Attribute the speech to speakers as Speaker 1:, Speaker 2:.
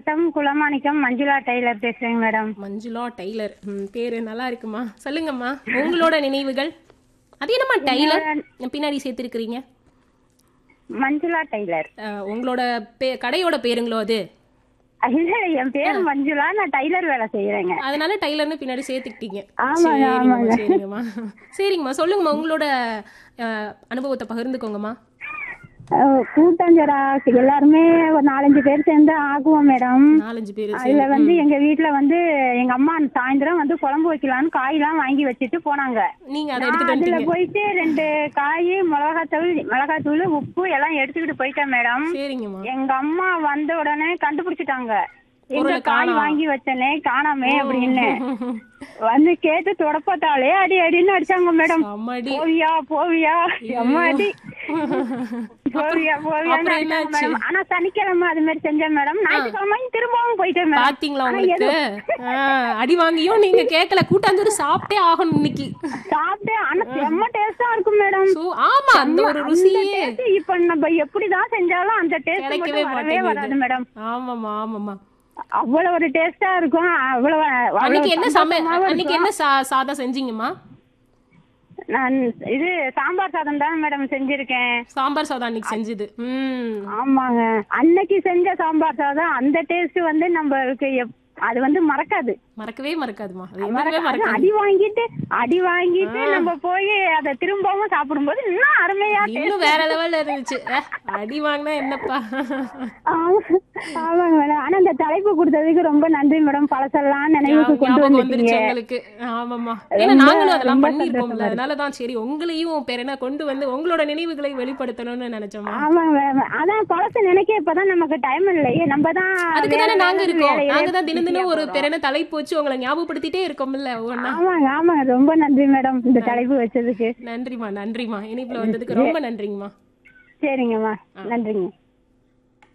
Speaker 1: மாவட்டம் குலமாணிக்கம் மஞ்சுளா டெய்லர் பேசுறேங்க madam
Speaker 2: Manjula tailor ம், பேரு நல்லா இருக்குமா சொல்லுங்கம்மா உங்களோட நினைவுகள் அது என்னம்மா டெய்லர் பின்னாடி சேர்த்திருக்கிறீங்க
Speaker 1: மஞ்சுளா டெய்லர்
Speaker 2: அஹ், உங்களோட பே கடையோட பேருங்களோ அது
Speaker 1: இல்ல என் பேர் மஞ்சுளா நான் டெய்லர் வேலை செய்யறேங்க
Speaker 2: அதனால டெய்லர்னு பின்னாடி சேர்த்துக்கிட்டீங்க
Speaker 1: ஆமாங்க,
Speaker 2: சரிங்கம்மா சரிங்கம்மா சரிங்கம்மா சொல்லுங்கம்மா உங்களோட அஹ், அனுபவத்தை பகிர்ந்துக்கோங்கம்மா
Speaker 1: அஹ் கூட்டாஞ்சரா எல்லாருமே ஒரு நாலஞ்சு பேர் சேர்ந்து ஆகுவோம் மேடம்
Speaker 2: நாலஞ்சு பேர்
Speaker 1: அதுல வந்து எங்க வீட்ல வந்து எங்க அம்மா சாயந்தரம் வந்து குழம்பு வைக்கலாம்னு காயெல்லாம் வாங்கி வச்சுட்டு போனாங்க
Speaker 2: நீங்க அதை
Speaker 1: நான்
Speaker 2: எடுத்துட்டு
Speaker 1: அதுல
Speaker 2: வந்துட்டீங்க
Speaker 1: போயிட்டு ரெண்டு காய் மிளகாத்தூள் மிளகாத்தூள் உப்பு எல்லாம் எடுத்துக்கிட்டு போயிட்டேன் மேடம்
Speaker 2: சரிங்கம்மா
Speaker 1: எங்க அம்மா வந்த உடனே கண்டுபிடிச்சிட்டாங்க எங்க
Speaker 2: பொருளை
Speaker 1: காய்
Speaker 2: காணோம்.
Speaker 1: வாங்கி வச்சனே காணாமே அப்படின்னு வந்து கேட்டு தொடப்பத்தாலே அடி அடின்னு அடிச்சாங்க மேடம்
Speaker 2: அம்மாடி
Speaker 1: போவியா போவியா அம்மா அடி போவியா போவியான்னு
Speaker 2: அப்புறம்
Speaker 1: அடிச்சாங்க
Speaker 2: என்னாச்சு?
Speaker 1: மேடம் ஆனா சனிக்கிழமை அது மாதிரி செஞ்சேன் மேடம் ஞாயிற்றுக்கிழமை திரும்பவும் போயிட்டேன் மேடம்
Speaker 2: பாத்தீங்களா உங்களுக்கு ஆஹ், அடி வாங்கியும் நீங்க கேட்கல கூட்டாஞ்சோறு சாப்பிட்டே ஆகணும் இன்னைக்கு
Speaker 1: சாப்பிட்டேன் ஆனா செம்ம டேஸ்டா இருக்கும் மேடம்
Speaker 2: சோ ஆமா அந்த ஒரு
Speaker 1: அந்த
Speaker 2: ருசியே
Speaker 1: taste இப்ப நம்ம எப்படிதான் செஞ்சாலும் அந்த டேஸ்ட்
Speaker 2: கிடைக்கவே
Speaker 1: மட்டும் வரவே வராது
Speaker 2: மாட்டேங்குது
Speaker 1: மேடம்
Speaker 2: ஆமாம்மா ஆமாம்மா
Speaker 1: அவ்வளவு ஒரு டேஸ்டா இருக்கும் அவ்வளவு அவ்வளவு
Speaker 2: அன்னைக்கு என்ன சமை
Speaker 1: சந்தோஷமாவும்
Speaker 2: அன்னைக்கு என்ன சா- சாதம் செஞ்சீங்கம்மா
Speaker 1: நான் இது சாம்பார் சாதம் தான் மேடம் செஞ்சிருக்கேன்
Speaker 2: சாம்பார் சாதம் அன்னைக்கு செஞ்சது ம்
Speaker 1: ஆமாங்க அன்னைக்கு செஞ்ச சாம்பார் சாதம் அந்த டேஸ்ட் வந்து நம்மளுக்கு எப்- அது வந்து மறக்காது
Speaker 2: மறக்கவே மறக்காதுமா அது என்னவே
Speaker 1: மறக்காது.
Speaker 2: மறக்காது
Speaker 1: அடி வாங்கிட்டு அடி வாங்கிட்டு நம்ம போய் அதை திரும்பவும் சாப்பிடும்போது இன்னும் அருமையா
Speaker 2: இன்னும் வேற லெவல்ல இருந்துச்சு அஹ், அடி வாங்கினா என்னப்பா
Speaker 1: ஆமா- ஆமாங்க மேடம் ஆனா அந்த தலைப்பு கொடுத்ததுக்கு ரொம்ப நன்றி மேடம் பழசெல்லாம் நினைவுக்கு கொண்டு
Speaker 2: ஞாபகம்
Speaker 1: வந்துட்டீங்க
Speaker 2: வந்துருச்சு உங்களுக்கு ஆமாமா ஏன்னா
Speaker 1: ரொம்ப-
Speaker 2: நாங்களும் அதெல்லாம்
Speaker 1: ரொம்ப
Speaker 2: பண்ணிருப்போம்ல அதனாலதான் சரி உங்களையும் பேர் என்ன கொண்டு வந்து உங்களோட நினைவுகளை வெளிப்படுத்தணும்னு நினைச்சோமா
Speaker 1: ஆமாங்க மேடம் அதான் பழச நினைக்க இப்பதான் நமக்கு டைம் இல்லையே நம்ம தான்
Speaker 2: அதுக்கு தானே
Speaker 1: வேற
Speaker 2: நாங்க
Speaker 1: வேற
Speaker 2: இருக்கோம்
Speaker 1: வேலையிலே
Speaker 2: நாங்க தான் தினம் தினம் ஒரு
Speaker 1: busy-ஆ
Speaker 2: பேர் என்ன தலைப்பு வச்சு உங்களை ஞாபகப்படுத்திட்டே இருக்கோம்ல ஒவ்வொன்னா
Speaker 1: ஆமாங்க ஆமாங்க ரொம்ப நன்றி மேடம் இந்த தலைப்பு வச்சதுக்கு
Speaker 2: நன்றிமா நன்றிமா இனிப்புல வந்ததுக்கு ரொம்ப நன்றிங்கம்மா
Speaker 1: சரிங்கம்மா நன்றிங்க